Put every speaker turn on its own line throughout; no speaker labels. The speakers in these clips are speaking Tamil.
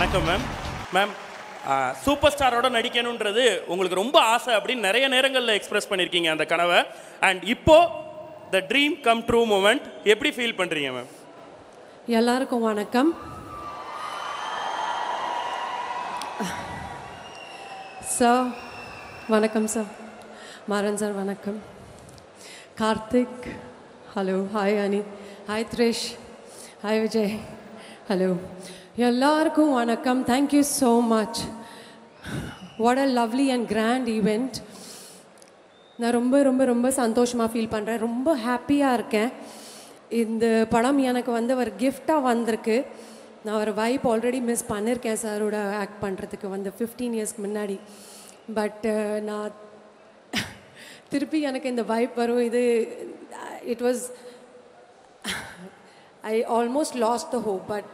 வணக்கம் மேம் மேம் சூப்பர் ஸ்டாரோட நடிக்கணுன்றது உங்களுக்கு ரொம்ப ஆசை அப்படின்னு நிறைய நேரங்களில் எக்ஸ்பிரஸ் பண்ணியிருக்கீங்க அந்த கனவை அண்ட் இப்போ the dream come true moment எப்படி ஃபீல் பண்ணுறீங்க மேம்
எல்லாருக்கும் வணக்கம் சார் வணக்கம் சார் மாறன் சார் வணக்கம் Karthik hello hi Ani hi Trish hi Vijay hello எல்லாருக்கும் வணக்கம் thank you so much what a lovely and grand event நான் ரொம்ப ரொம்ப ரொம்ப சந்தோஷமாக ஃபீல் பண்ணுறேன் ரொம்ப ஹாப்பியாக இருக்கேன் இந்த படம் எனக்கு வந்து ஒரு கிஃப்டாக வந்திருக்கு நான் ஒரு வைப் ஆல்ரெடி மிஸ் பண்ணியிருக்கேன் சாரோட ஆக்ட் பண்ணுறதுக்கு வந்து ஃபிஃப்டீன் இயர்ஸ்க்கு முன்னாடி பட் நான் திருப்பி எனக்கு இந்த வைப் வரும் இது it was I almost lost the hope but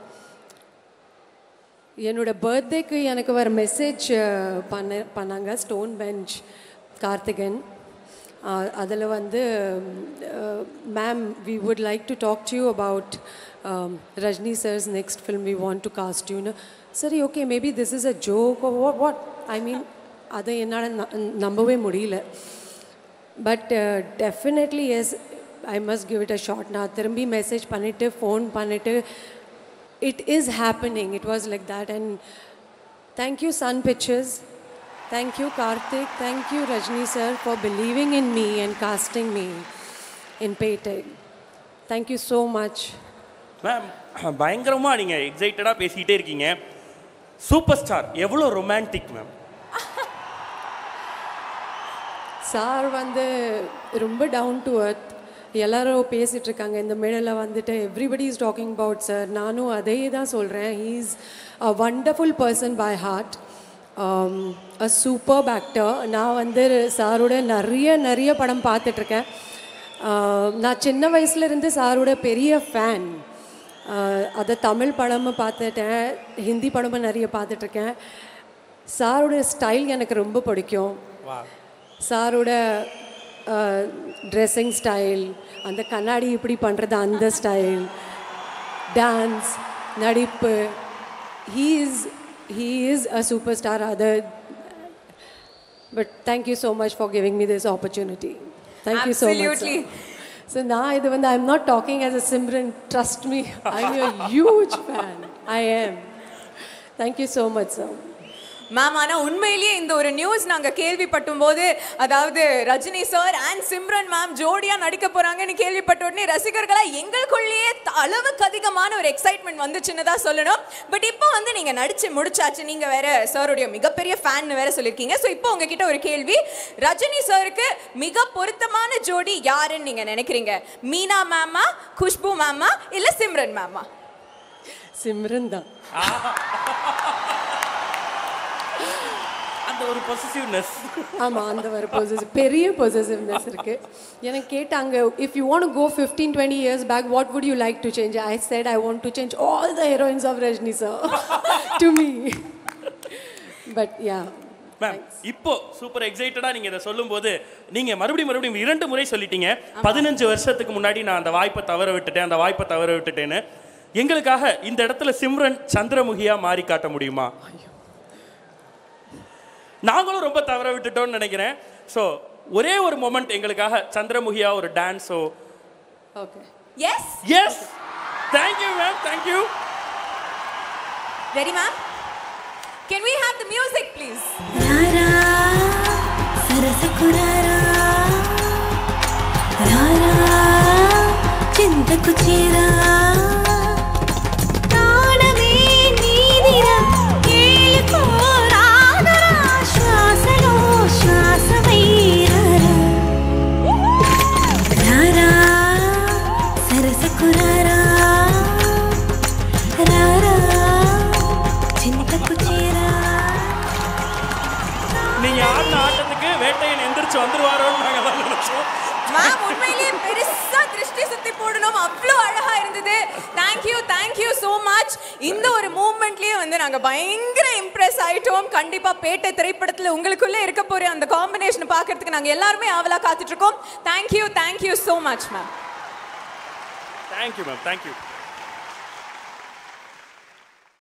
என்னோட பர்த்டேக்கு எனக்கு ஒரு மெசேஜ் பண்ண பண்ணாங்க ஸ்டோன் பெஞ்ச் கார்த்திகன் அதில் வந்து ma'am we would like to talk to you about Rajini sir's next film we want to cast யூன்னு சரி okay maybe this is a joke what I mean அதை என்னால் நம்பவே முடியல but definitely yes I must give it a shot நான் திரும்பி மெசேஜ் பண்ணிவிட்டு ஃபோன் பண்ணிவிட்டு it is happening. It was like that. And thank you, Sun Pictures. Thank you, Karthik. Thank you, Rajni sir, for believing in me and casting me in Paytech. Thank you so much.
Ma'am பயங்கரமாக நீங்கள் எக்ஸைட்டடாக பேசிக்கிட்டே இருக்கீங்க சூப்பர் ஸ்டார் எவ்வளோ ரொமான்டிக் மேம்
சார் வந்து ரொம்ப டவுன் டு அர்த் எல்லாரும் பேசிகிட்டு இருக்காங்க இந்த மேடையில் வந்துட்டு everybody is talking about sir நானும் அதே தான் சொல்கிறேன் he's a wonderful person by heart a super actor நான் வந்து சாரோட நிறைய நிறைய படம் பார்த்துட்ருக்கேன் நான் சின்ன வயசுலேருந்து சாரோட பெரிய ஃபேன் அதை தமிழ் படமும் பார்த்துட்டேன் ஹிந்தி படமும் நிறைய பார்த்துட்ருக்கேன் சாரோட ஸ்டைல் எனக்கு ரொம்ப பிடிக்கும் சாரோட ட்ரெஸ்ஸிங் ஸ்டைல் அந்த கண்ணாடி இப்படி பண்ணுறது அந்த ஸ்டைல் டான்ஸ் நடிப்பு he is he is a superstar other but thank you so much for giving me this opportunity thank you so much
Absolutely.
So நான் இது வந்து I am not talking as a Simran trust me I am a huge fan I am thank you so much sir
ma'am ஆனா உண்மையிலேயே இந்த ஒரு நியூஸ் நாங்க கேள்விப்பட்டும் போது அதாவது Rajini sir and Simran ma'am ஜோடியா நடிக்க போறாங்கன்னு கேள்விப்பட்ட உடனே ரசிகர்களா எங்களுக்குள்ளேயே த- அளவுக்கு அதிகமான ஒரு எக்ஸைட்மெண்ட் வந்துச்சுன்னு தான் சொல்லணும் பட் இப்போ வந்து நீங்க நடிச்சு முடிச்சாச்சு நீங்க வேற சாருடைய மிகப்பெரிய ஃபேன் வேற சொல்லியிருக்கீங்க ஸோ இப்போ உங்ககிட்ட ஒரு கேள்வி ரஜினி சாருக்கு மிக பொருத்தமான ஜோடி யாருன்னு நீங்க நினைக்கிறீங்க மீனா மேமா குஷ்பு மேமா இல்ல சிம்ரன் மேமா
சிம்ரன் தான்
அந்த ஒரு பொசிசிவ்னஸ்
ஆமாம் அந்த ஒரு பொசசிவ் பெரிய பொசசிவ்னஸ் இருக்கு எனக்கு கேட்டாங்க if you want go fifteen twenty years back what would you like to change I said I want to change all the heroines of Rajini sir to me but ya
ma'am இப்போ சூப்பர் எக்ஸைட்டடாக நீங்கள் இதை சொல்லும்போது நீங்கள் மறுபடியும் மறுபடியும் இரண்டு முறை சொல்லிட்டீங்க பதினஞ்சு வருஷத்துக்கு முன்னாடி நான் அந்த வாய்ப்பை தவற விட்டுட்டேன் அந்த வாய்ப்பை தவற விட்டுட்டேன்னு எங்களுக்காக இந்த இடத்துல சிம்ரன் சந்திரமுகியா மாறி காட்ட முடியுமா நாங்களும் ரொம்ப தவற விட்டுட்டோம்னு நினைக்கிறேன் ஸோ ஒரே ஒரு மொமெண்ட் எங்களுக்காக சந்திரமுகியா ஒரு டான்ஸோ
okay
yes
yes thank you ma'am thank you
Ready, ma'am? Can we have the music, please?
రారా సరసకురారా రారా చింతకు చేరా ప్రాణమే నీదిరా ఏలుకోరాదరా శ్వాసలో శ్వాసవైరారా రారా సరసకురారా రారా చింతకు చేరా
நீங்க ஆடின ஆட்டத்துக்கு வேட்டையன் எந்திரிச்சு வந்துருவாரோன்னு நாங்கள் தான் நினைச்சோம்
மேம் உண்மையிலேயே பெருசா திருஷ்டி சுத்தி போடணும் அவ்வளோ அழகா இருந்தது தேங்க்யூ தேங்க்யூ ஸோ மச் இந்த ஒரு மூமெண்ட்லயே வந்து நாங்க பயங்கர இம்ப்ரெஸ் ஆயிட்டோம் கண்டிப்பா பேட்டை திரைப்படத்துல உங்களுக்குள்ள இருக்க போற அந்த காம்பினேஷன் பார்க்கறதுக்கு நாங்க எல்லாருமே ஆவலா காத்துட்டு இருக்கோம் thank you thank you so much ma'am
thank you ma'am thank you